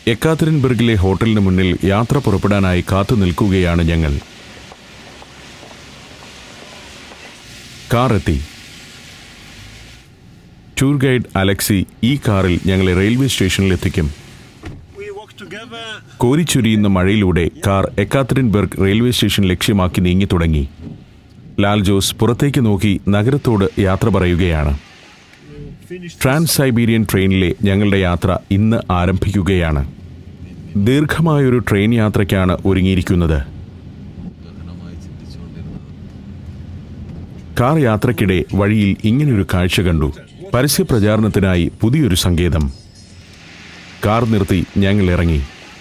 എക്കാത്തരിൻബർഗിലെ ഹോട്ടലിന് മുന്നിൽ യാത്ര പുറപ്പെടാനായി കാത്തു നിൽക്കുകയാണ് ഞങ്ങൾ കാർ എത്തി ടൂർ ഗൈഡ് അലക്സി ഈ കാറിൽ ഞങ്ങളെ റെയിൽവേ സ്റ്റേഷനിൽ എത്തിക്കും We walk together. കോരിച്ചൊരിയുന്ന മഴയിലൂടെ കാർ എക്കാത്തരിൻബർഗ് റെയിൽവേ സ്റ്റേഷൻ ലക്ഷ്യമാക്കി നീങ്ങി തുടങ്ങി ലാൽ ജോസ് പുറത്തേക്ക് നോക്കി നഗരത്തോട് യാത്ര പറയുകയാണ് Finished. ട്രാൻസ് സൈബീരിയൻ ട്രെയിനിലെ ഞങ്ങളുടെ യാത്ര ഇന്ന് ആരംഭിക്കുകയാണ് ദീർഘമായൊരു ട്രെയിൻ യാത്രയ്ക്കാണ് ഒരുങ്ങിയിരിക്കുന്നത് കാർ യാത്രക്കിടെ വഴിയിൽ ഇങ്ങനൊരു കാഴ്ച കണ്ടു പരസ്യ പ്രചാരണത്തിനായി പുതിയൊരു സങ്കേതം കാർ നിർത്തി ഞങ്ങൾ ഇറങ്ങി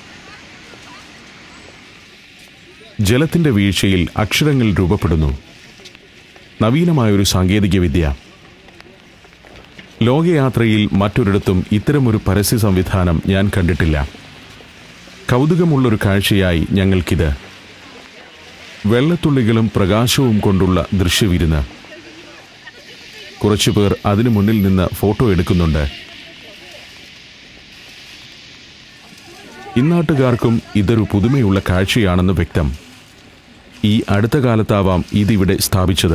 ജലത്തിന്റെ വീഴ്ചയിൽ അക്ഷരങ്ങൾ രൂപപ്പെടുന്നു നവീനമായൊരു സാങ്കേതികവിദ്യ ലോകയാത്രയിൽ മറ്റൊരിടത്തും ഇത്തരമൊരു പരസ്യ സംവിധാനം ഞാൻ കണ്ടിട്ടില്ല കൗതുകമുള്ളൊരു കാഴ്ചയായി ഞങ്ങൾക്കിത് വെള്ളത്തുള്ളികളും പ്രകാശവും കൊണ്ടുള്ള ദൃശ്യവിരുന്ന് കുറച്ചുപേർ അതിനു മുന്നിൽ നിന്ന് ഫോട്ടോ എടുക്കുന്നുണ്ട് ഇന്നാട്ടുകാർക്കും ഇതൊരു പുതുമയുള്ള കാഴ്ചയാണെന്ന് വ്യക്തം ഈ അടുത്ത കാലത്താവാം ഇതിവിടെ സ്ഥാപിച്ചത്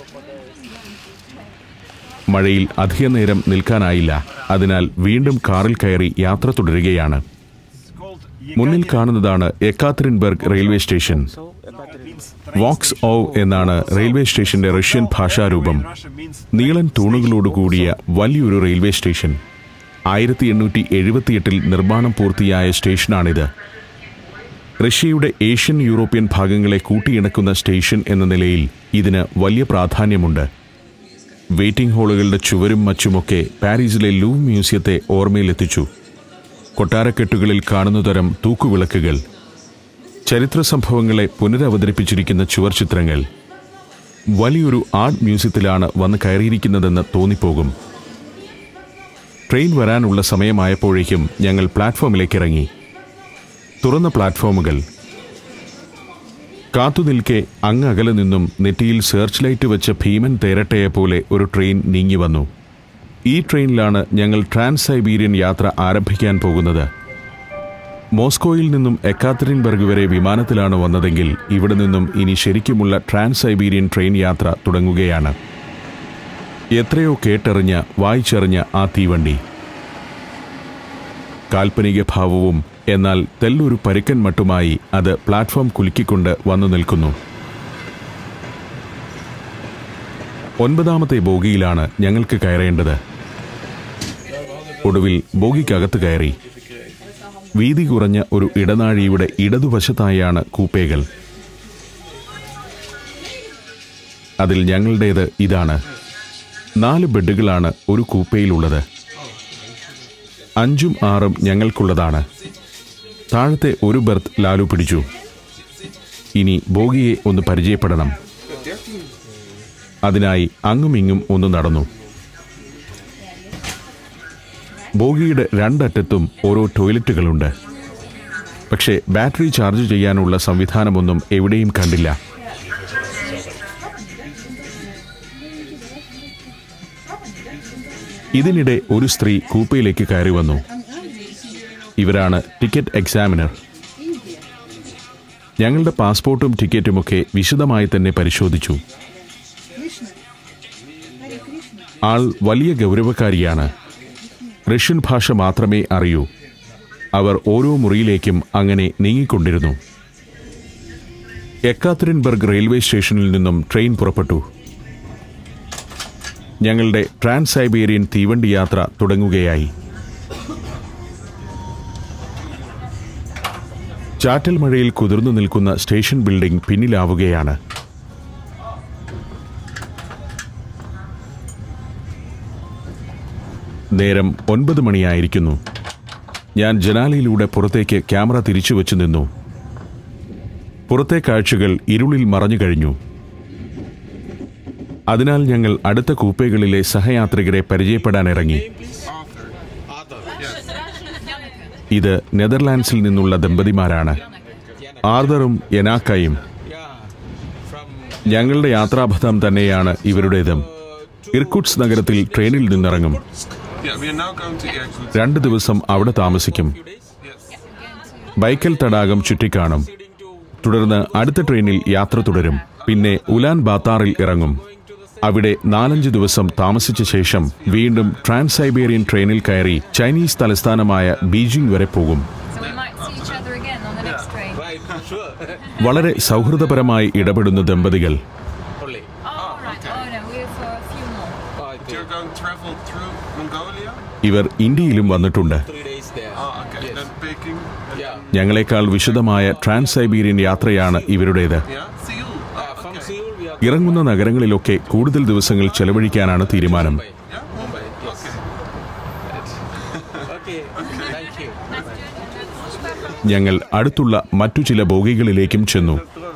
മഴയിൽ അധിക നേരം നിൽക്കാനായില്ല അതിനാൽ വീണ്ടും കാറിൽ കയറി യാത്ര തുടരുകയാണ് It's called മുന്നിൽ കാണുന്നതാണ് എക്കാത്തരിൻബർഗ് റെയിൽവേ സ്റ്റേഷൻ വോക്സ് ഓവ് എന്നാണ് റെയിൽവേ സ്റ്റേഷന്റെ റഷ്യൻ ഭാഷാരൂപം Russia means നീളൻ തൂണുകളോട് കൂടിയ വലിയൊരു റെയിൽവേ സ്റ്റേഷൻ ആയിരത്തി എണ്ണൂറ്റി എഴുപത്തിയെട്ടിൽ നിർമ്മാണം പൂർത്തിയായ സ്റ്റേഷനാണിത് റഷ്യയുടെ ഏഷ്യൻ യൂറോപ്യൻ ഭാഗങ്ങളെ കൂട്ടിയിണക്കുന്ന സ്റ്റേഷൻ എന്ന നിലയിൽ ഇതിന് വലിയ പ്രാധാന്യമുണ്ട് വെയിറ്റിംഗ് ഹാളുകളുടെ ചുവരും മറ്റുമൊക്കെ പാരീസിലെ ലൂവ് മ്യൂസിയത്തെ ഓർമ്മയിലെത്തിച്ചു കൊട്ടാരക്കെട്ടുകളിൽ കാണുന്ന തരം തൂക്കുവിളക്കുകൾ ചരിത്ര സംഭവങ്ങളെ പുനരവതരിപ്പിച്ചിരിക്കുന്ന ചുവർ ചിത്രങ്ങൾ വലിയൊരു ആർട്ട് മ്യൂസിയത്തിലാണ് വന്ന് കയറിയിരിക്കുന്നതെന്ന് തോന്നിപ്പോകും ട്രെയിൻ വരാനുള്ള സമയമായപ്പോഴേക്കും ഞങ്ങൾ പ്ലാറ്റ്ഫോമിലേക്ക് ഇറങ്ങി തുറന്ന പ്ലാറ്റ്ഫോമുകൾ കാത്തുനിൽക്കെ അങ്ങ് അകലെ നിന്നും നെറ്റിയിൽ സെർച്ച് ലൈറ്റ് വെച്ച ഭീമൻ തേരട്ടയെ പോലെ ഒരു ട്രെയിൻ നീങ്ങി വന്നു ഈ ട്രെയിനിലാണ് ഞങ്ങൾ ട്രാൻസ് സൈബീരിയൻ യാത്ര ആരംഭിക്കാൻ പോകുന്നത് മോസ്കോയിൽ നിന്നും എക്കാത്തരിൻബർഗ് വരെ വിമാനത്തിലാണ് വന്നതെങ്കിൽ ഇവിടെ നിന്നും ഇനി ശരിക്കുമുള്ള ട്രാൻസ് സൈബീരിയൻ ട്രെയിൻ യാത്ര തുടങ്ങുകയാണ് എത്രയോ കേട്ടറിഞ്ഞ വായിച്ചറിഞ്ഞ ആ തീവണ്ടി കാൽപ്പനിക ഭാവവും എന്നാൽ തെല്ലൊരു പരുക്കൻ മട്ടുമായി അത് പ്ലാറ്റ്ഫോം കുലുക്കിക്കൊണ്ട് വന്നു നിൽക്കുന്നു ഒൻപതാമത്തെ ബോഗിയിലാണ് ഞങ്ങൾക്ക് കയറേണ്ടത് ഒടുവിൽ ബോഗിക്കകത്ത് കയറി വീതി കുറഞ്ഞ ഒരു ഇടനാഴിയുടെ ഇടതുവശത്തായാണ് കൂപ്പേകൾ അതിൽ ഞങ്ങളുടേത് ഇതാണ് നാല് ബെഡുകളാണ് ഒരു കൂപ്പയിലുള്ളത് അഞ്ചും ആറും ഞങ്ങൾക്കുള്ളതാണ് താഴത്തെ ഒരു ബെർത്ത് ലാലു പിടിച്ചു ഇനി ബോഗിയെ ഒന്ന് പരിചയപ്പെടണം അതിനായി അങ്ങുമിങ്ങും ഒന്ന് നടന്നു ബോഗിയുടെ രണ്ടറ്റത്തും ഓരോ ടോയ്ലറ്റുകളുണ്ട് പക്ഷേ ബാറ്ററി ചാർജ് ചെയ്യാനുള്ള സംവിധാനമൊന്നും എവിടെയും കണ്ടില്ല ഇതിനിടെ ഒരു സ്ത്രീ കൂപ്പയിലേക്ക് കയറി വന്നു ഇവരാണ് ടിക്കറ്റ് എക്സാമിനർ ഞങ്ങളുടെ പാസ്പോർട്ടും ടിക്കറ്റുമൊക്കെ വിശദമായി തന്നെ പരിശോധിച്ചു ആൾ വലിയ ഗൗരവക്കാരിയാണ് റഷ്യൻ ഭാഷ മാത്രമേ അറിയൂ അവർ ഓരോ മുറിയിലേക്കും അങ്ങനെ നീങ്ങിക്കൊണ്ടിരുന്നു എക്കാത്തരിൻബർഗ് റെയിൽവേ സ്റ്റേഷനിൽ നിന്നും ട്രെയിൻ പുറപ്പെട്ടു ഞങ്ങളുടെ ട്രാൻസ് സൈബേറിയൻ തീവണ്ടി യാത്ര തുടങ്ങുകയായി ചാറ്റൽ മഴയിൽ കുതിർന്നു നിൽക്കുന്ന സ്റ്റേഷൻ ബിൽഡിംഗ് പിന്നിലാവുകയാണ് നേരം ഒൻപത് മണിയായിരിക്കുന്നു ഞാൻ ജനാലയിലൂടെ പുറത്തേക്ക് ക്യാമറ തിരിച്ചു വെച്ചു നിന്നു പുറത്തെ കാഴ്ചകൾ ഇരുളിൽ മറഞ്ഞു കഴിഞ്ഞു അതിനാൽ ഞങ്ങൾ അടുത്ത കൂപ്പേകളിലെ സഹയാത്രികരെ പരിചയപ്പെടാനിറങ്ങി ഇത് നെതർലാൻഡ്സിൽ നിന്നുള്ള ദമ്പതിമാരാണ് ആർദറും എനാക്കയും ഞങ്ങളുടെ യാത്രാപഥം തന്നെയാണ് ഇവരുടേതും ഇർക്കുട്സ് നഗരത്തിൽ ട്രെയിനിൽ നിന്നിറങ്ങും Yeah, we are now going to Irkutsk. രണ്ട് ദിവസം അവിടെ താമസിക്കും Yes. ബൈക്കൽ തടാകം ചുറ്റിക്കാണും തുടർന്ന് അടുത്ത ട്രെയിനിൽ യാത്ര തുടരും പിന്നെ ഉലാൻ ബാത്താറിൽ ഇറങ്ങും അവിടെ നാലഞ്ച് ദിവസം താമസിച്ച ശേഷം വീണ്ടും ട്രാൻസ് സൈബേറിയൻ ട്രെയിനിൽ കയറി ചൈനീസ് തലസ്ഥാനമായ ബീജിംഗ് വരെ പോകും So we might see each other again on the next train. Right, sure. വളരെ സൗഹൃദപരമായി ഇടപെടുന്ന ദമ്പതികൾ Only. Oh, right. Oh, no, we're for a few more. Oh, I think You're going to travel through Mongolia? ഇവർ ഇന്ത്യയിലും വന്നിട്ടുണ്ട് three days there. Oh, okay. Yes. Then Peking. and Yeah. then- ഞങ്ങളെക്കാൾ വിശദമായ trans Siberian യാത്രയാണ് ഇവരുടേത് Yeah. Seoul. Uh, Oh, from okay. Seoul, we are ഇറങ്ങുന്ന നഗരങ്ങളിലൊക്കെ കൂടുതൽ ദിവസങ്ങൾ ചെലവഴിക്കാനാണ് തീരുമാനം Mumbai. Yeah. Mumbai, yes. Okay. Thank you. ഞങ്ങൾ അടുത്തുള്ള മറ്റു ചില ബോഗികളിലേക്കും ചെന്നു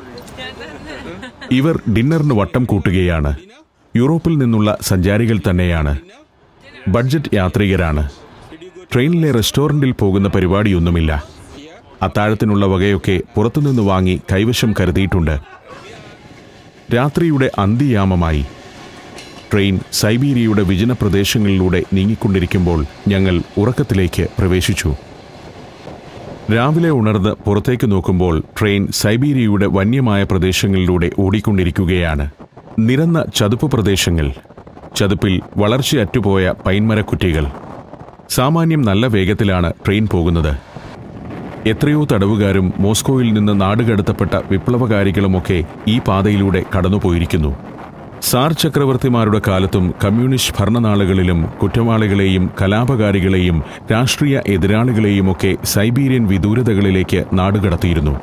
ഇവർ ഡിന്നറിന് വട്ടം കൂട്ടുകയാണ് യൂറോപ്പിൽ നിന്നുള്ള സഞ്ചാരികൾ തന്നെയാണ് ബഡ്ജറ്റ് യാത്രികരാണ് ട്രെയിനിലെ റെസ്റ്റോറന്റിൽ പോകുന്ന പരിപാടിയൊന്നുമില്ല അത്താഴത്തിനുള്ള വകയൊക്കെ പുറത്തുനിന്ന് വാങ്ങി കൈവശം കരുതിയിട്ടുണ്ട് രാത്രിയുടെ അന്തിയാമമായി ട്രെയിൻ സൈബീരിയയുടെ വിജന പ്രദേശങ്ങളിലൂടെ നീങ്ങിക്കൊണ്ടിരിക്കുമ്പോൾ ഞങ്ങൾ ഉറക്കത്തിലേക്ക് പ്രവേശിച്ചു രാവിലെ ഉണർന്ന് പുറത്തേക്ക് നോക്കുമ്പോൾ ട്രെയിൻ സൈബീരിയയുടെ വന്യമായ പ്രദേശങ്ങളിലൂടെ ഓടിക്കൊണ്ടിരിക്കുകയാണ് നിരന്ന ചതുപ്പ് പ്രദേശങ്ങൾ ചതുപ്പിൽ വളർച്ചയറ്റുപോയ പൈൻമരക്കുറ്റികൾ സാമാന്യം നല്ല വേഗത്തിലാണ് ട്രെയിൻ പോകുന്നത് എത്രയോ തടവുകാരും മോസ്കോയിൽ നിന്ന് നാടുകടത്തപ്പെട്ട വിപ്ലവകാരികളുമൊക്കെ ഈ പാതയിലൂടെ കടന്നുപോയിരിക്കുന്നു സാർ ചക്രവർത്തിമാരുടെ കാലത്തും കമ്മ്യൂണിസ്റ്റ് ഭരണനാളുകളിലും കുറ്റവാളികളെയും കലാപകാരികളെയും രാഷ്ട്രീയ എതിരാളികളെയുമൊക്കെ സൈബീരിയൻ വിദൂരതകളിലേക്ക് നാടുകടത്തിയിരുന്നു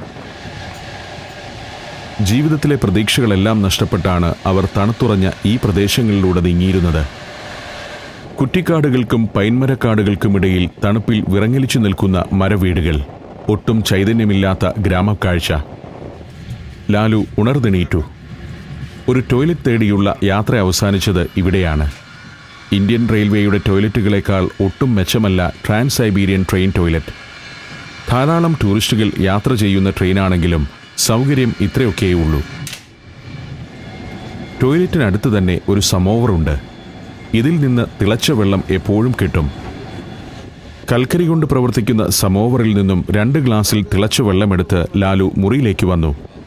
ജീവിതത്തിലെ പ്രതീക്ഷകളെല്ലാം നഷ്ടപ്പെട്ടാണ് അവർ തണുത്തുറഞ്ഞ ഈ പ്രദേശങ്ങളിലൂടെ നീങ്ങിയിരുന്നത് കുറ്റിക്കാടുകൾക്കും പൈൻമരക്കാടുകൾക്കുമിടയിൽ തണുപ്പിൽ വിറങ്ങലിച്ചു നിൽക്കുന്ന മരവീടുകൾ ഒട്ടും ചൈതന്യമില്ലാത്ത ഗ്രാമക്കാഴ്ച ലാലു ഉണർന്നെണീറ്റു ഒരു ടോയ്ലറ്റ് തേടിയുള്ള യാത്ര അവസാനിച്ചത് ഇവിടെയാണ് ഇന്ത്യൻ റെയിൽവേയുടെ ടോയ്ലറ്റുകളെക്കാൾ ഒട്ടും മെച്ചമല്ല ട്രാൻസ് സൈബീരിയൻ ട്രെയിൻ ടോയ്ലറ്റ് ധാരാളം ടൂറിസ്റ്റുകൾ യാത്ര ചെയ്യുന്ന ട്രെയിനാണെങ്കിലും സൗകര്യം ഇത്രയൊക്കെയേ ഉള്ളൂ ടോയ്ലറ്റിനടുത്ത് തന്നെ ഒരു സമോവറുണ്ട് ഇതിൽ നിന്ന് തിളച്ച വെള്ളം എപ്പോഴും കിട്ടും കൽക്കരി കൊണ്ട് പ്രവർത്തിക്കുന്ന സമോവറിൽ നിന്നും രണ്ട് ഗ്ലാസ്സിൽ തിളച്ച വെള്ളമെടുത്ത് ലാലു മുറിയിലേക്ക് വന്നു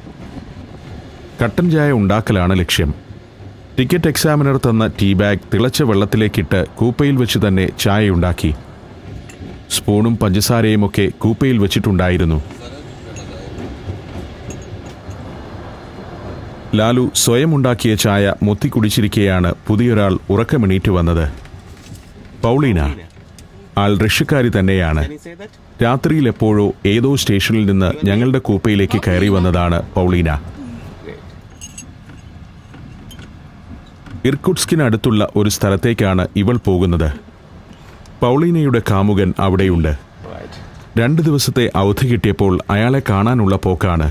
കട്ടൻ ചായ ഉണ്ടാക്കലാണ് ലക്ഷ്യം ടിക്കറ്റ് എക്സാമിനർ തന്ന ടീ ബാഗ് തിളച്ച വെള്ളത്തിലേക്കിട്ട് കൂപ്പയിൽ വെച്ച് തന്നെ ചായയുണ്ടാക്കി സ്പൂണും പഞ്ചസാരയുമൊക്കെ കൂപ്പയിൽ വെച്ചിട്ടുണ്ടായിരുന്നു ലാലു സ്വയം ഉണ്ടാക്കിയ ചായ മുത്തി കുടിച്ചിരിക്കെയാണ് പുതിയൊരാൾ ഉറക്കമെണീറ്റ് വന്നത് പൗളീന ആൾ റഷ്യക്കാരി തന്നെയാണ് Can you say that? രാത്രിയിൽ എപ്പോഴോ ഏതോ സ്റ്റേഷനിൽ നിന്ന് ഞങ്ങളുടെ കൂപ്പയിലേക്ക് കയറി വന്നതാണ് പൗളീന ഇർക്കുട്സ്കിനടുത്തുള്ള ഒരു സ്ഥലത്തേക്കാണ് ഇവൾ പോകുന്നത് പൗളീനയുടെ കാമുകൻ അവിടെയുണ്ട് Right. രണ്ട് ദിവസത്തെ അവധി കിട്ടിയപ്പോൾ അയാളെ കാണാനുള്ള പോക്കാണ്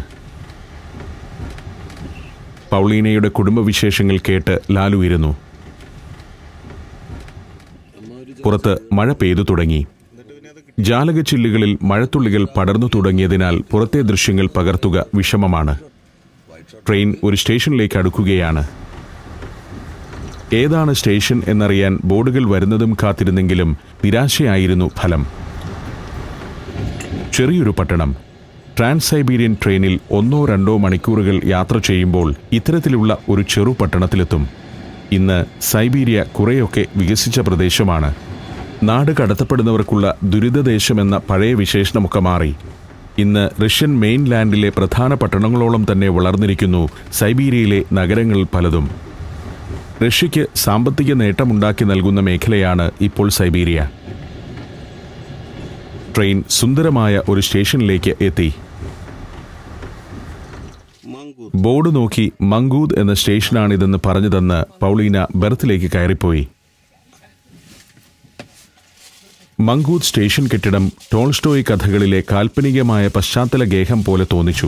പൗളീനയുടെ കുടുംബവിശേഷങ്ങൾ കേട്ട് ലാലു ഇരുന്നു പുറത്ത് മഴ പെയ്തു തുടങ്ങി ജാലകച്ചില്ലുകളിൽ മഴത്തുള്ളികൾ പടർന്നു തുടങ്ങിയതിനാൽ പുറത്തെ ദൃശ്യങ്ങൾ പകർത്തുക വിഷമമാണ് ട്രെയിൻ ഒരു സ്റ്റേഷനിലേക്ക് അടുക്കുകയാണ് ഏതാണ് സ്റ്റേഷൻ എന്നറിയാൻ ബോർഡുകൾ വരുന്നതും കാത്തിരുന്നെങ്കിലും നിരാശയായിരുന്നു ഫലം ചെറിയൊരു പട്ടണം ട്രാൻസ് സൈബീരിയൻ ട്രെയിനിൽ ഒന്നോ രണ്ടോ മണിക്കൂറുകൾ യാത്ര ചെയ്യുമ്പോൾ ഇത്തരത്തിലുള്ള ഒരു ചെറു പട്ടണത്തിലെത്തും ഇന്ന് സൈബീരിയ കുറേയൊക്കെ വികസിച്ച പ്രദേശമാണ് നാട് കടത്തപ്പെടുന്നവർക്കുള്ള ദുരിതദേശമെന്ന പഴയ വിശേഷണമൊക്കെ മാറി ഇന്ന് റഷ്യൻ മെയിൻലാൻഡിലെ പ്രധാന പട്ടണങ്ങളോളം തന്നെ വളർന്നിരിക്കുന്നു സൈബീരിയയിലെ നഗരങ്ങൾ പലതും റഷ്യയ്ക്ക് സാമ്പത്തിക നേട്ടമുണ്ടാക്കി നൽകുന്ന മേഖലയാണ് ഇപ്പോൾ സൈബീരിയ ട്രെയിൻ സുന്ദരമായ ഒരു സ്റ്റേഷനിലേക്ക് എത്തി ബോർഡ് നോക്കി മങ്കൂദ് എന്ന സ്റ്റേഷനാണിതെന്ന് പറഞ്ഞു തന്ന് പൗളീന ബെർത്തിലേക്ക് കയറിപ്പോയി മങ്കൂദ് സ്റ്റേഷൻ കെട്ടിടം ടോൾസ്റ്റോയ് കഥകളിലെ കാൽപ്പനികമായ പശ്ചാത്തല ഗേഹം പോലെ തോന്നിച്ചു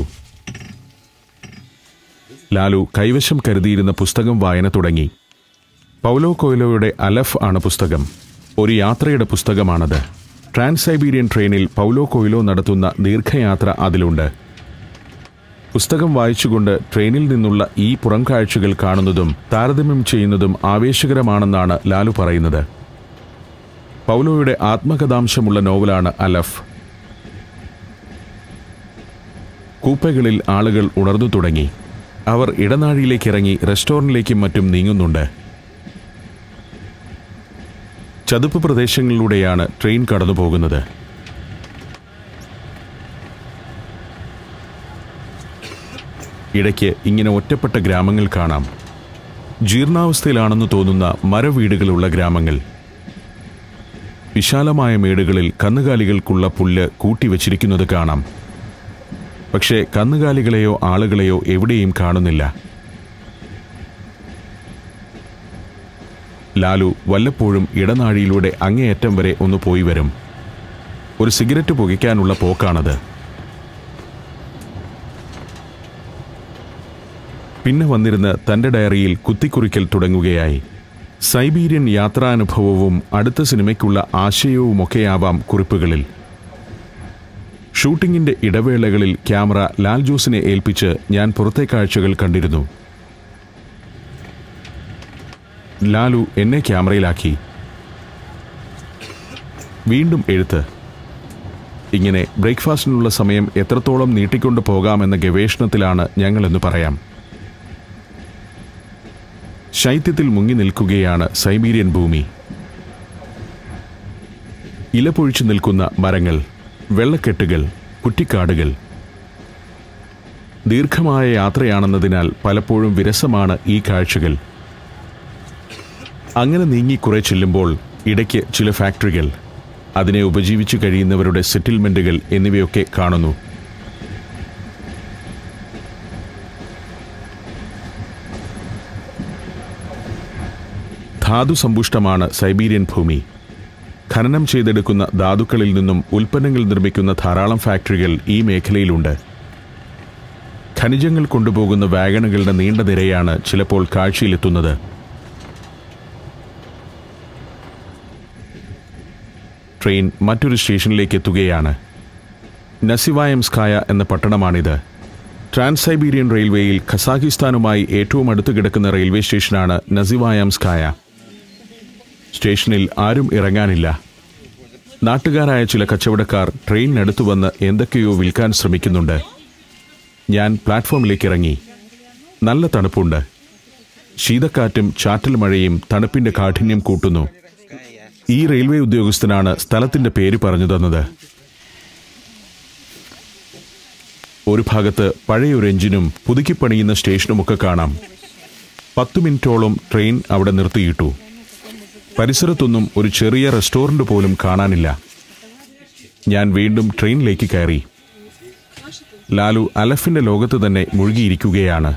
ലാലു കൈവശം കരുതിയിരുന്ന പുസ്തകം വായന തുടങ്ങി പൗലോ കൊയ്ലോയുടെ അലഫ് ആണ് പുസ്തകം ഒരു യാത്രയുടെ പുസ്തകമാണത് ട്രാൻസ് സൈബീരിയൻ ട്രെയിനിൽ പൗലോ കൊയ്ലോ നടത്തുന്ന ദീർഘയാത്ര അതിലുണ്ട് പുസ്തകം വായിച്ചുകൊണ്ട് ട്രെയിനിൽ നിന്നുള്ള ഈ പുറംകാഴ്ചകൾ കാണുന്നതും താരതമ്യം ചെയ്യുന്നതും ആവേശകരമാണെന്നാണ് ലാലു പറയുന്നത് പൗലോയുടെ ആത്മകഥാംശമുള്ള നോവലാണ് അലഫ് കൂപ്പകളിൽ ആളുകൾ ഉണർന്നു തുടങ്ങി അവർ ഇടനാഴിയിലേക്ക് ഇറങ്ങി റെസ്റ്റോറൻറ്റിലേക്കും മറ്റും നീങ്ങുന്നുണ്ട് ചതുപ്പ് പ്രദേശങ്ങളിലൂടെയാണ് ട്രെയിൻ കടന്നു പോകുന്നത് ഇടയ്ക്ക് ഇങ്ങനെ ഒറ്റപ്പെട്ട ഗ്രാമങ്ങൾ കാണാം ജീർണാവസ്ഥയിലാണെന്ന് തോന്നുന്ന മരവീടുകളുള്ള ഗ്രാമങ്ങൾ വിശാലമായ മേടുകളിൽ കന്നുകാലികൾക്കുള്ള പുല്ല് കൂട്ടിവച്ചിരിക്കുന്നത് കാണാം പക്ഷേ കന്നുകാലികളെയോ ആളുകളെയോ എവിടെയും കാണുന്നില്ല ലാലു വല്ലപ്പോഴും ഇടനാഴിയിലൂടെ അങ്ങേയറ്റം വരെ ഒന്ന് പോയി വരും ഒരു സിഗരറ്റ് പുകയ്ക്കാനുള്ള പോക്കാണത് പിന്നെ വന്നിരുന്ന് തന്റെ ഡയറിയിൽ കുത്തിക്കുറിക്കൽ തുടങ്ങുകയായി സൈബീരിയൻ യാത്രാനുഭവവും അടുത്ത സിനിമയ്ക്കുള്ള ആശയവുമൊക്കെയാവാം കുറിപ്പുകളിൽ ഷൂട്ടിങ്ങിന്റെ ഇടവേളകളിൽ ക്യാമറ ലാൽ ജോസിനെ ഏൽപ്പിച്ച് ഞാൻ പുറത്തെ കാഴ്ചകൾ കണ്ടിരുന്നു ലാലു എന്നെ ക്യാമറയിലാക്കി വീണ്ടും എഴുത്ത് ഇങ്ങനെ ബ്രേക്ക്ഫാസ്റ്റിനുള്ള സമയം എത്രത്തോളം നീട്ടിക്കൊണ്ടു പോകാമെന്ന ഗവേഷണത്തിലാണ് ഞങ്ങളെന്ന് പറയാം ശൈത്യത്തിൽ മുങ്ങി നിൽക്കുകയാണ് സൈബീരിയൻ ഭൂമി ഇലപൊഴിച്ചു നിൽക്കുന്ന മരങ്ങൾ വെള്ളക്കെട്ടുകൾ കുറ്റിക്കാടുകൾ ദീർഘമായ യാത്രയാണെന്നതിനാൽ പലപ്പോഴും വിരസമാണ് ഈ കാഴ്ചകൾ അങ്ങനെ നീങ്ങി കുറെ ചെല്ലുമ്പോൾ ഇടയ്ക്ക് ചില ഫാക്ടറികൾ അതിനെ ഉപജീവിച്ചു കഴിയുന്നവരുടെ സെറ്റിൽമെന്റുകൾ എന്നിവയൊക്കെ കാണുന്നു ധാതുസമ്പുഷ്ടമാണ് സൈബീരിയൻ ഭൂമി ഖനനം ചെയ്തെടുക്കുന്ന ധാതുക്കളിൽ നിന്നും ഉൽപ്പന്നങ്ങൾ നിർമ്മിക്കുന്ന ധാരാളം ഫാക്ടറികൾ ഈ മേഖലയിലുണ്ട് ഖനിജങ്ങൾ കൊണ്ടുപോകുന്ന വാഗണുകളുടെ നീണ്ട നിരയാണ് ചിലപ്പോൾ കാഴ്ചയിലെത്തുന്നത് ട്രെയിൻ മറ്റൊരു സ്റ്റേഷനിലേക്ക് എത്തുകയാണ് നസിവായംസ്കായ എന്ന പട്ടണമാണിത് ട്രാൻസ് സൈബീരിയൻ റെയിൽവേയിൽ ഖസാക്കിസ്ഥാനുമായി ഏറ്റവും അടുത്ത് കിടക്കുന്ന റെയിൽവേ സ്റ്റേഷനാണ് നസിവായംസ്കായ സ്റ്റേഷനിൽ ആരും ഇറങ്ങാനില്ല നാട്ടുകാരായ ചില കച്ചവടക്കാർ ട്രെയിനിനടുത്തു വന്ന് എന്തൊക്കെയോ വിൽക്കാൻ ശ്രമിക്കുന്നുണ്ട് ഞാൻ പ്ലാറ്റ്ഫോമിലേക്ക് ഇറങ്ങി നല്ല തണുപ്പുണ്ട് ശീതക്കാറ്റും ചാറ്റൽ മഴയും തണുപ്പിന്റെ കാഠിന്യം കൂട്ടുന്നു ഈ റെയിൽവേ ഉദ്യോഗസ്ഥനാണ് സ്ഥലത്തിന്റെ പേര് പറഞ്ഞു തന്നത് ഒരു ഭാഗത്ത് പഴയൊരു എഞ്ചിനും പുതുക്കിപ്പണിയുന്ന സ്റ്റേഷനുമൊക്കെ കാണാം പത്തു മിനിറ്റോളം ട്രെയിൻ അവിടെ നിർത്തിയിട്ടു പരിസരത്തൊന്നും ഒരു ചെറിയ റെസ്റ്റോറന്റ് പോലും കാണാനില്ല ഞാൻ വീണ്ടും ട്രെയിനിലേക്ക് കയറി ലാലു അലഫിന്റെ ലോകത്ത് തന്നെ മുഴുകിയിരിക്കുകയാണ്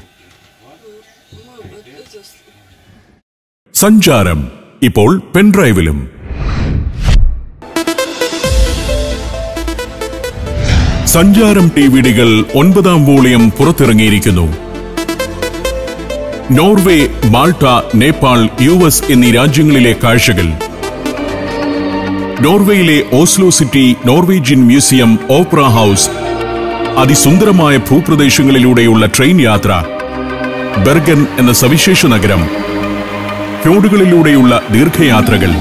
സഞ്ചാരം ഇപ്പോൾ പെൻഡ്രൈവിലും സഞ്ചാരം ടിവിഡികൾ ഒൻപതാം വോളിയം പുറത്തിറങ്ങിയിരിക്കുന്നു Norway Malta Nepal U S എന്നീ രാജ്യങ്ങളിലെ കാഴ്ചകൾ നോർവേയിലെ Oslo city Norwegian museum opera house അതിസുന്ദരമായ ഭൂപ്രദേശങ്ങളിലൂടെയുള്ള ട്രെയിൻ യാത്ര ബെർഗൻ എന്ന സവിശേഷ നഗരം ഫ്യോഡുകളിലൂടെയുള്ള ദീർഘയാത്രകൾ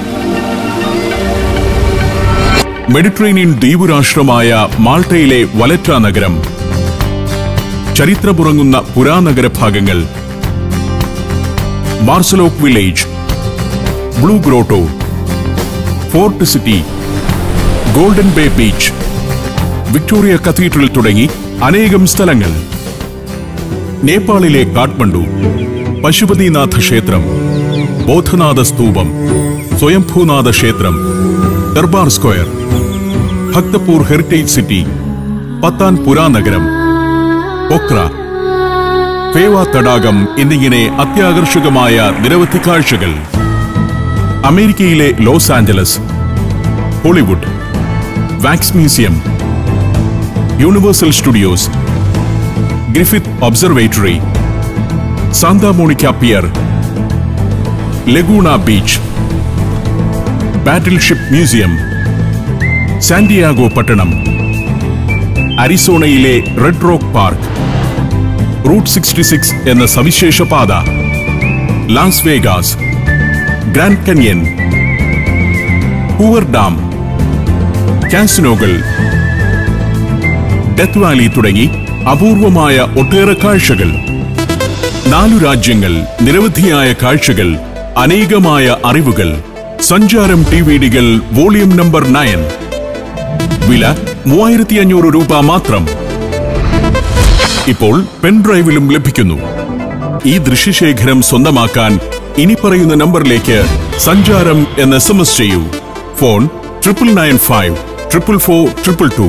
മെഡിറ്ററേനിയൻ ദ്വീപുരാഷ്ട്രമായ മാൾട്ടയിലെ വലറ്റ നഗരം ചരിത്രമുറങ്ങുന്ന പുരാനഗര ഭാഗങ്ങൾ Marsaxlokk village blue grotto fort city golden bay beach Victoria cathedral തുടങ്ങി അനേകം സ്ഥലങ്ങൾ നേപ്പാളിലെ കാഠ്മണ്ഡു പശുപതിനാഥ ക്ഷേത്രം ബോധനാഥ സ്തൂപം സ്വയംഭൂനാഥ ക്ഷേത്രം Durbar square Bhaktapur heritage city Patan പുരാനഗരം പൊക്ര ഫേവ തടാകം എന്നിങ്ങനെ അത്യാകർഷകമായ നിരവധി കാഴ്ചകൾ അമേരിക്കയിലെ Los Angeles Hollywood wax museum universal studios Griffith observatory Santa Monica pier Laguna beach battle ship museum San പട്ടണം അരിസോണയിലെ red rock park route sixty six എന്ന സവിശേഷ പാത Las Vegas Grand Canyon Hoover dam കാസിനോകൾ ഡെത്ത് വാലി തുടങ്ങി അപൂർവമായ ഒട്ടേറെ കാഴ്ചകൾ നാലു രാജ്യങ്ങൾ നിരവധിയായ കാഴ്ചകൾ അനേകമായ അറിവുകൾ സഞ്ചാരം ടി വി ഡികൾ വോളിയം നമ്പർ നയൻ വില മൂവായിരത്തി അഞ്ഞൂറ് രൂപ മാത്രം ഇപ്പോൾ പെൻഡ്രൈവിലും ലഭിക്കുന്നു ഈ ദൃശ്യശേഖരം സ്വന്തമാക്കാൻ ഇനി പറയുന്ന നമ്പറിലേക്ക് സഞ്ചാരം എന്ന് എസ് എം എസ് ചെയ്യൂ phone triple nine five triple four triple two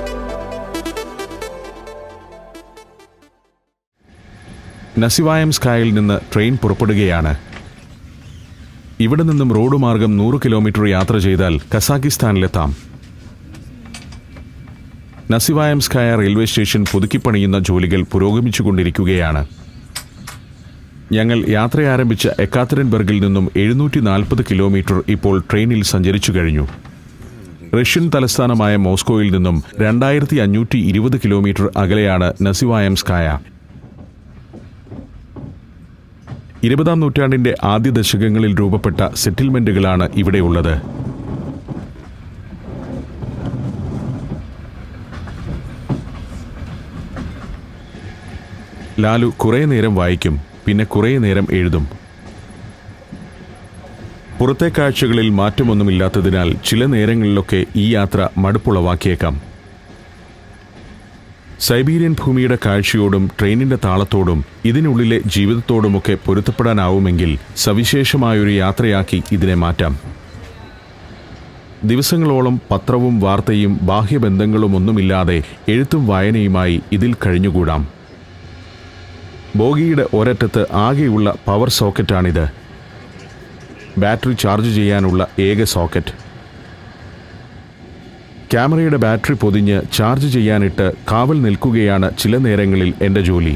നസിവായം സ്കായിൽ നിന്ന് ട്രെയിൻ പുറപ്പെടുകയാണ് ഇവിടെ നിന്നും റോഡ് മാർഗം നൂറ് കിലോമീറ്റർ യാത്ര ചെയ്താൽ കസാക്കിസ്ഥാനിലെത്താം നസിവായം സ്കായ റെയിൽവേ സ്റ്റേഷൻ പുതുക്കിപ്പണിയുന്ന ജോലികൾ പുരോഗമിച്ചുകൊണ്ടിരിക്കുകയാണ് ഞങ്ങൾ യാത്ര ആരംഭിച്ച എക്കാത്തരൻബർഗിൽ നിന്നും എഴുന്നൂറ്റി നാൽപ്പത് കിലോമീറ്റർ ഇപ്പോൾ ട്രെയിനിൽ സഞ്ചരിച്ചു കഴിഞ്ഞു റഷ്യൻ തലസ്ഥാനമായ മോസ്കോയിൽ നിന്നും രണ്ടായിരത്തി അഞ്ഞൂറ്റി ഇരുപത് കിലോമീറ്റർ അകലെയാണ് നസിവായം സ്കായ ഇരുപതാം നൂറ്റാണ്ടിന്റെ ആദ്യ ദശകങ്ങളിൽ രൂപപ്പെട്ട സെറ്റിൽമെന്റുകളാണ് ഇവിടെയുള്ളത് ലാലു കുറേ നേരം വായിക്കും പിന്നെ കുറേ നേരം എഴുതും പുറത്തെ കാഴ്ചകളിൽ മാറ്റമൊന്നുമില്ലാത്തതിനാൽ ചില നേരങ്ങളിലൊക്കെ ഈ യാത്ര മടുപ്പുളവാക്കിയേക്കാം സൈബീരിയൻ ഭൂമിയുടെ കാഴ്ചയോടും ട്രെയിനിന്റെ താളത്തോടും ഇതിനുള്ളിലെ ജീവിതത്തോടുമൊക്കെ പൊരുത്തപ്പെടാനാവുമെങ്കിൽ സവിശേഷമായൊരു യാത്രയാക്കി ഇതിനെ മാറ്റാം ദിവസങ്ങളോളം പത്രവും വാർത്തയും ബാഹ്യബന്ധങ്ങളും ഒന്നുമില്ലാതെ എഴുത്തും വായനയുമായി ഇതിൽ കഴിഞ്ഞുകൂടാം ബോഗിയുടെ ഒരറ്റത്ത് ആകെയുള്ള പവർ സോക്കറ്റാണിത് ബാറ്ററി ചാർജ് ചെയ്യാനുള്ള ഏക സോക്കറ്റ് ക്യാമറയുടെ ബാറ്ററി പൊതിഞ്ഞ് ചാർജ് ചെയ്യാനിട്ട് കാവൽ നിൽക്കുകയാണ് ചില നേരങ്ങളിൽ എൻ്റെ ജോലി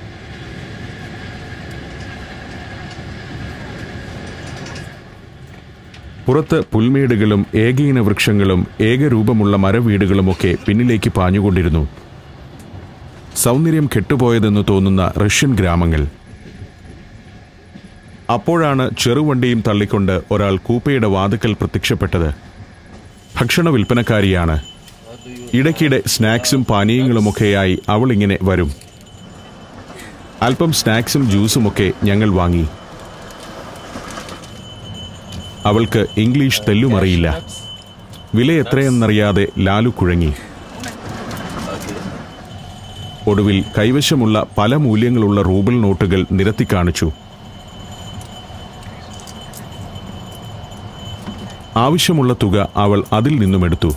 പുറത്ത് പുൽമേടുകളും ഏകയിന വൃക്ഷങ്ങളും ഏകരൂപമുള്ള മരവീടുകളുമൊക്കെ പിന്നിലേക്ക് പാഞ്ഞുകൊണ്ടിരുന്നു സൗന്ദര്യം കെട്ടുപോയതെന്ന് തോന്നുന്ന റഷ്യൻ ഗ്രാമങ്ങൾ അപ്പോഴാണ് ചെറുവണ്ടിയും തള്ളിക്കൊണ്ട് ഒരാൾ കൂപ്പയുടെ വാതുക്കൽ പ്രത്യക്ഷപ്പെട്ടത് ഭക്ഷണ വിൽപ്പനക്കാരിയാണ് ഇടയ്ക്കിടെ സ്നാക്സും പാനീയങ്ങളുമൊക്കെയായി അവൾ ഇങ്ങനെ വരും അല്പം സ്നാക്സും ജ്യൂസുമൊക്കെ ഞങ്ങൾ വാങ്ങി അവൾക്ക് ഇംഗ്ലീഷ് തെല്ലുമറിയില്ല വില എത്രയെന്നറിയാതെ ലാലു കുഴങ്ങി ഒടുവിൽ കൈവശമുള്ള പല മൂല്യങ്ങളുള്ള റൂബിൾ നോട്ടുകൾ നിരത്തി കാണിച്ചു ആവശ്യമുള്ള തുക അവൾ അതിൽ നിന്നും എടുത്തു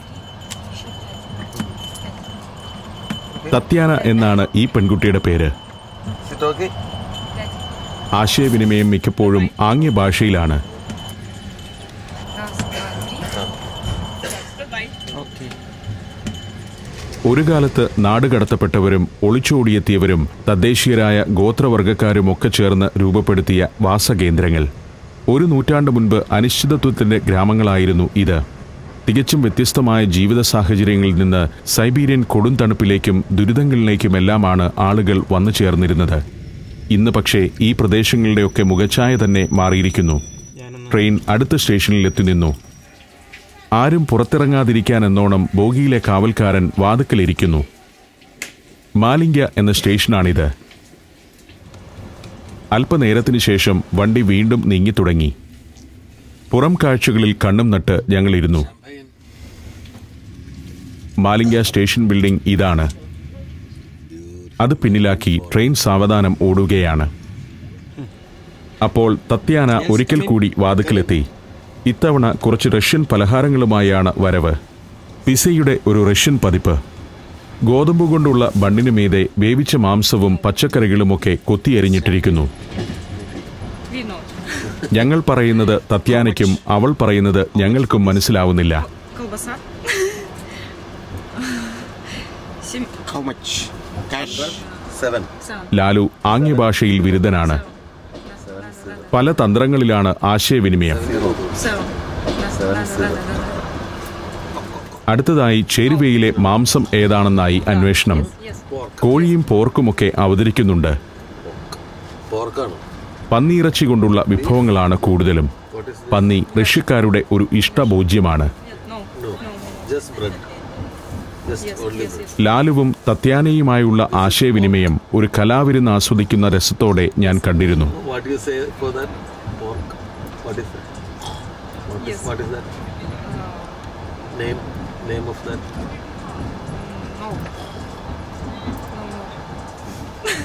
തത്യാന എന്നാണ് ഈ പെൺകുട്ടിയുടെ പേര് Is it okay? ആശയവിനിമയം മിക്കപ്പോഴും ആംഗ്യ ഭാഷയിലാണ് Okay. ഒരു കാലത്ത് നാട് കടത്തപ്പെട്ടവരും ഒളിച്ചോടിയെത്തിയവരും തദ്ദേശീയരായ ഗോത്രവർഗക്കാരും ഒക്കെ ചേർന്ന് രൂപപ്പെടുത്തിയ വാസകേന്ദ്രങ്ങൾ ഒരു നൂറ്റാണ്ട് മുൻപ് അനിശ്ചിതത്വത്തിന്റെ ഗ്രാമങ്ങളായിരുന്നു ഇത് തികച്ചും വ്യത്യസ്തമായ ജീവിത സാഹചര്യങ്ങളിൽ നിന്ന് സൈബീരിയൻ കൊടുംതണുപ്പിലേക്കും ദുരിതങ്ങളിലേക്കുമെല്ലാമാണ് ആളുകൾ വന്നു ചേർന്നിരുന്നത് ഇന്ന് പക്ഷേ ഈ പ്രദേശങ്ങളുടെയൊക്കെ മുഖച്ഛായ തന്നെ മാറിയിരിക്കുന്നു ട്രെയിൻ അടുത്ത സ്റ്റേഷനിൽ എത്തി നിന്നു ആരും പുറത്തിറങ്ങാതിരിക്കാൻ എന്നോണം ബോഗിയിലെ കാവൽക്കാരൻ വാതുക്കലിരിക്കുന്നു മാലിംഗ്യ എന്ന സ്റ്റേഷനാണിത് അല്പനേരത്തിനു ശേഷം വണ്ടി വീണ്ടും നീങ്ങിത്തുടങ്ങി പുറം കാഴ്ചകളിൽ കണ്ണും നട്ട് ഞങ്ങളിരുന്നു മാലിംഗ്യ സ്റ്റേഷൻ ബിൽഡിംഗ് ഇതാണ് അത് പിന്നിലാക്കി ട്രെയിൻ സാവധാനം ഓടുകയാണ് അപ്പോൾ തത്യാന ഒരിക്കൽ കൂടി വാതുക്കലെത്തി ഇത്തവണ കുറച്ച് റഷ്യൻ പലഹാരങ്ങളുമായാണ് വരവ് പിസയുടെ ഒരു റഷ്യൻ പതിപ്പ് ഗോതമ്പ് കൊണ്ടുള്ള ബണ്ണിന് മീതെ വേവിച്ച മാംസവും പച്ചക്കറികളുമൊക്കെ കൊത്തിയരിഞ്ഞിട്ടിരിക്കുന്നു Вино. ഞങ്ങൾ പറയുന്നത് തത്യാനയ്ക്കും അവൾ പറയുന്നത് ഞങ്ങൾക്കും മനസ്സിലാവുന്നില്ല Колбаса. Семь. How much? Cash? Seven. Lalu ആംഗ്യഭാഷയിൽ വിരുദ്ധനാണ് പല തന്ത്രങ്ങളിലാണ് ആശയവിനിമയം Seven. അടുത്തതായി ചേരുവയിലെ മാംസം ഏതാണെന്നായി അന്വേഷണം Yes. കോഴിയും പോർക്കുമൊക്കെ അവതരിക്കുന്നുണ്ട് Pork ആണോ? പന്നിയിറച്ചി കൊണ്ടുള്ള വിഭവങ്ങളാണ് കൂടുതലും പന്നി റഷ്യക്കാരുടെ ഒരു ഇഷ്ടഭോജ്യമാണ് Нет, no. No. Just bread. Just Yes, only yes, bread. yes. ലാലുവും തത്യാനയുമായുള്ള ആശയവിനിമയം ഒരു കലാവിരുന്ന് ആസ്വദിക്കുന്ന രസത്തോടെ ഞാൻ കണ്ടിരുന്നു What do you say for that? Pork. What is that? What is, Yes. what is that? Name name of that? No. No, no.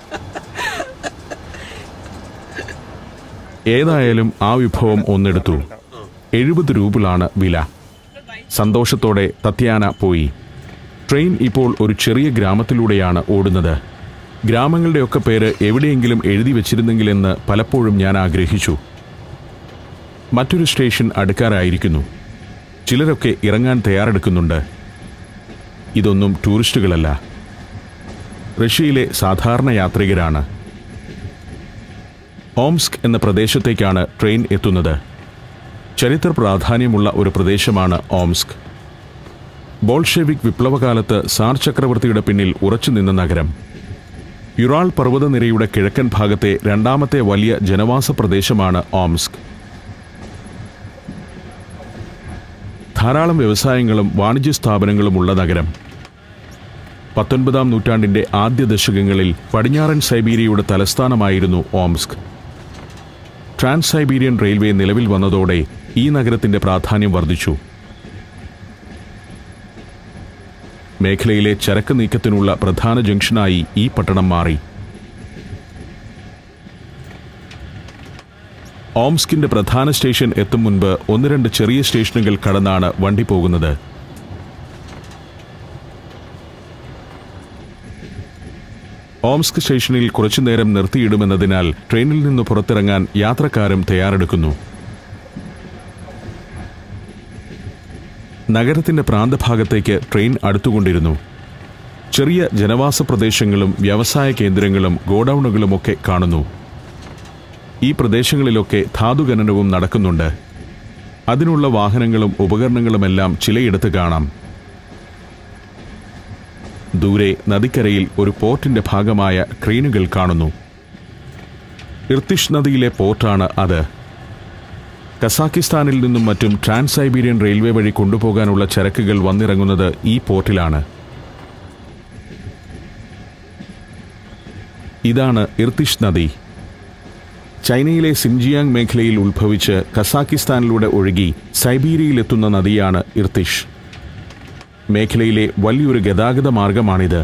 ഏതായാലും ആ വിഭവം ഒന്നെടുത്തു എഴുപത് രൂപയാണ് വില സന്തോഷത്തോടെ തത്യാന പോയി ട്രെയിൻ ഇപ്പോൾ ഒരു ചെറിയ ഗ്രാമത്തിലൂടെയാണ് ഓടുന്നത് ഗ്രാമങ്ങളുടെയൊക്കെ പേര് എവിടെയെങ്കിലും എഴുതി വച്ചിരുന്നെങ്കിലെന്ന് പലപ്പോഴും ഞാൻ ആഗ്രഹിച്ചു മറ്റൊരു സ്റ്റേഷൻ അടുക്കാറായിരിക്കുന്നു ചിലരൊക്കെ ഇറങ്ങാൻ തയ്യാറെടുക്കുന്നുണ്ട് ഇതൊന്നും ടൂറിസ്റ്റുകളല്ല റഷ്യയിലെ സാധാരണ യാത്രികരാണ് ഓംസ്ക് എന്ന പ്രദേശത്തേക്കാണ് ട്രെയിൻ എത്തുന്നത് ചരിത്ര പ്രാധാന്യമുള്ള ഒരു പ്രദേശമാണ് ഓംസ്ക് ബോൾഷെവിക് വിപ്ലവകാലത്ത് സാർ ചക്രവർത്തിയുടെ പിന്നിൽ ഉറച്ചുനിന്ന നഗരം യുറാൾ പർവ്വതനിരയുടെ കിഴക്കൻ ഭാഗത്തെ രണ്ടാമത്തെ വലിയ ജനവാസ പ്രദേശമാണ് ഓംസ്ക് ധാരാളം വ്യവസായങ്ങളും വാണിജ്യ സ്ഥാപനങ്ങളും ഉള്ള നഗരം പത്തൊൻപതാം നൂറ്റാണ്ടിന്റെ ആദ്യ ദശകങ്ങളിൽ പടിഞ്ഞാറൻ സൈബീരിയയുടെ തലസ്ഥാനമായിരുന്നു ഓംസ്ക് ട്രാൻസ് സൈബീരിയൻ റെയിൽവേ നിലവിൽ വന്നതോടെ ഈ നഗരത്തിന്റെ പ്രാധാന്യം വർദ്ധിച്ചു മേഖലയിലെ ചരക്ക് നീക്കത്തിനുള്ള പ്രധാന ജംഗ്ഷനായി ഈ പട്ടണം മാറി ഓംസ്കിന്റെ പ്രധാന സ്റ്റേഷൻ എത്തും മുൻപ് ഒന്ന് രണ്ട് ചെറിയ സ്റ്റേഷനുകൾ കടന്നാണ് വണ്ടി പോകുന്നത് ഓംസ്ക് സ്റ്റേഷനിൽ കുറച്ചുനേരം നിർത്തിയിടുമെന്നതിനാൽ ട്രെയിനിൽ നിന്ന് പുറത്തിറങ്ങാൻ യാത്രക്കാരും തയ്യാറെടുക്കുന്നു നഗരത്തിന്റെ പ്രാന്തഭാഗത്തേക്ക് ട്രെയിൻ അടുത്തുകൊണ്ടിരുന്നു ചെറിയ ജനവാസ പ്രദേശങ്ങളും വ്യവസായ കേന്ദ്രങ്ങളും ഗോഡൌണുകളുമൊക്കെ കാണുന്നു ഈ പ്രദേശങ്ങളിലൊക്കെ ധാതുഖനനവും നടക്കുന്നുണ്ട് അതിനുള്ള വാഹനങ്ങളും ഉപകരണങ്ങളുമെല്ലാം ചിലയിടത്ത് കാണാം ദൂരെ നദിക്കരയിൽ ഒരു പോർട്ടിന്റെ ഭാഗമായ ക്രെയിനുകൾ കാണുന്നു ഇർത്തിഷ് നദിയിലെ പോർട്ടാണ് അത് കസാക്കിസ്ഥാനിൽ നിന്നും മറ്റും ട്രാൻസ് സൈബീരിയൻ റെയിൽവേ വഴി കൊണ്ടുപോകാനുള്ള ചരക്കുകൾ വന്നിറങ്ങുന്നത് ഈ പോർട്ടിലാണ് ഇതാണ് ഇർത്തിഷ് നദി ചൈനയിലെ സിൻജിയാങ് മേഖലയിൽ ഉത്ഭവിച്ച് കസാക്കിസ്ഥാനിലൂടെ ഒഴുകി സൈബീരിയയിലെത്തുന്ന നദിയാണ് ഇർത്തിഷ് മേഖലയിലെ വലിയൊരു ഗതാഗത മാർഗമാണിത്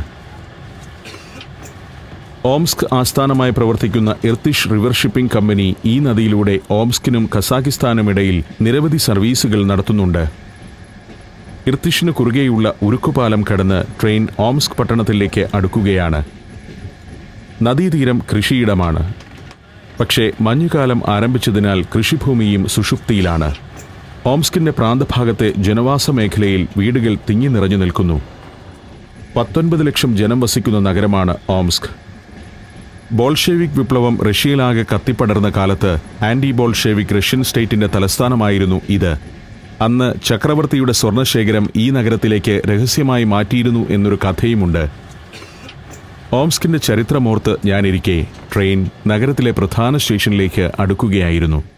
ഓംസ്ക് ആസ്ഥാനമായി പ്രവർത്തിക്കുന്ന ഇർത്തിഷ് റിവർ ഷിപ്പിംഗ് കമ്പനി ഈ നദിയിലൂടെ ഓംസ്കിനും ഖസാക്കിസ്ഥാനുമിടയിൽ നിരവധി സർവീസുകൾ നടത്തുന്നുണ്ട് ഇർത്തിഷിന് കുറുകെയുള്ള ഉരുക്കുപാലം കടന്ന് ട്രെയിൻ ഓംസ്ക് പട്ടണത്തിലേക്ക് അടുക്കുകയാണ് നദീതീരം കൃഷിയിടമാണ് പക്ഷേ മഞ്ഞുകാലം ആരംഭിച്ചതിനാൽ കൃഷിഭൂമിയും സുഷുപ്തിയിലാണ് ഓംസ്കിന്റെ പ്രാന്തഭാഗത്തെ ജനവാസ മേഖലയിൽ വീടുകൾ തിങ്ങി നിറഞ്ഞു നിൽക്കുന്നു പത്തൊൻപത് ലക്ഷം ജനം വസിക്കുന്ന നഗരമാണ് ഓംസ്ക് ബോൾഷെവിക് വിപ്ലവം റഷ്യയിലാകെ കത്തിപ്പടർന്ന കാലത്ത് ആന്റി ബോൾഷെവിക് റഷ്യൻ സ്റ്റേറ്റിന്റെ തലസ്ഥാനമായിരുന്നു ഇത് അന്ന് ചക്രവർത്തിയുടെ സ്വർണശേഖരം ഈ നഗരത്തിലേക്ക് രഹസ്യമായി മാറ്റിയിരുന്നു എന്നൊരു കഥയുമുണ്ട് ഓംസ്കിന്റെ ചരിത്രമോർത്ത് ഞാനിരിക്കെ ട്രെയിൻ നഗരത്തിലെ പ്രധാന സ്റ്റേഷനിലേക്ക് അടുക്കുകയായിരുന്നു